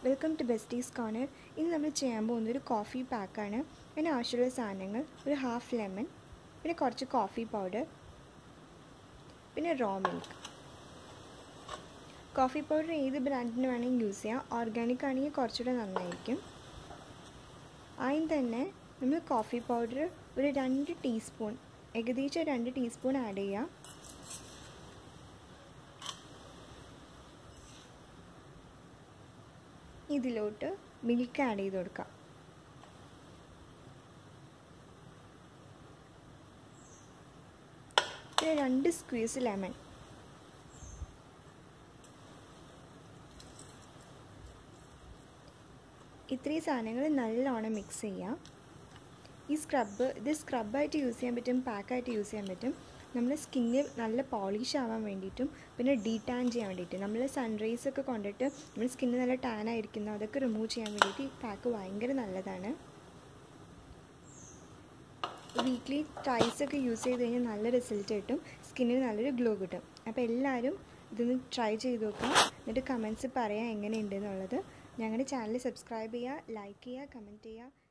welcome to besties corner ഇന്ന് നമ്മൾ ചെയ്യാൻ പോകുന്ന ഒരു കോഫി പാക്കാണ് അതിന് ആവശ്യമുള്ള സാധനങ്ങൾ ഒരു ഹാഫ് ലെമൺ പിന്നെ കുറച്ച് കോഫി പൗഡർ പിന്നെ റോ മിൽക്ക് കോഫി പൗഡർ ഏത് ബ്രാൻഡിന് വേണമെങ്കിൽ യൂസ് ചെയ്യാം ഓർഗാനിക് ആണെങ്കിൽ കുറച്ചുകൂടെ നന്നായിരിക്കും ആദ്യം തന്നെ നമ്മൾ കോഫി പൗഡർ ഒരു രണ്ട് ടീസ്പൂൺ ഏകദേശം രണ്ട് ടീസ്പൂൺ ആഡ് ചെയ്യാം ഇതിലോട്ട് മിൽക്ക് ആഡ് ചെയ്ത് കൊടുക്കാം പിന്നെ രണ്ട് സ്ക്വീസ് ലെമൺ ഇത്രയും സാധനങ്ങൾ നല്ലോണം മിക്സ് ചെയ്യാം ഈ സ്ക്രബ്ബ് ഇത് സ്ക്രബായിട്ട് യൂസ് ചെയ്യാൻ പറ്റും പാക്കായിട്ട് യൂസ് ചെയ്യാൻ പറ്റും നമ്മുടെ സ്കിന്ന് നല്ല പോളിഷ് ആവാൻ വേണ്ടിയിട്ടും പിന്നെ ഡീടാൻ ചെയ്യാൻ വേണ്ടിയിട്ടും നമ്മൾ സൺറൈസ് ഒക്കെ കൊണ്ടിട്ട് നമ്മുടെ സ്കിന്ന് നല്ല ടാൻ ആയിരിക്കുന്നു അതൊക്കെ റിമൂവ് ചെയ്യാൻ വേണ്ടിയിട്ട് ഈ പാക്ക് ഭയങ്കര നല്ലതാണ് വീക്ക്ലി ട്രൈസ് ഒക്കെ യൂസ് ചെയ്ത് കഴിഞ്ഞാൽ നല്ല റിസൾട്ട് കിട്ടും സ്കിന്നിന് നല്ലൊരു ഗ്ലോ കിട്ടും അപ്പോൾ എല്ലാവരും ഇതൊന്ന് ട്രൈ ചെയ്ത് നോക്കുക എന്നിട്ട് കമൻസ് പറയാം എങ്ങനെയുണ്ട് എന്നുള്ളത് ഞങ്ങളുടെ ചാനൽ സബ്സ്ക്രൈബ് ചെയ്യുക ലൈക്ക് ചെയ്യുക കമൻറ്റ് ചെയ്യുക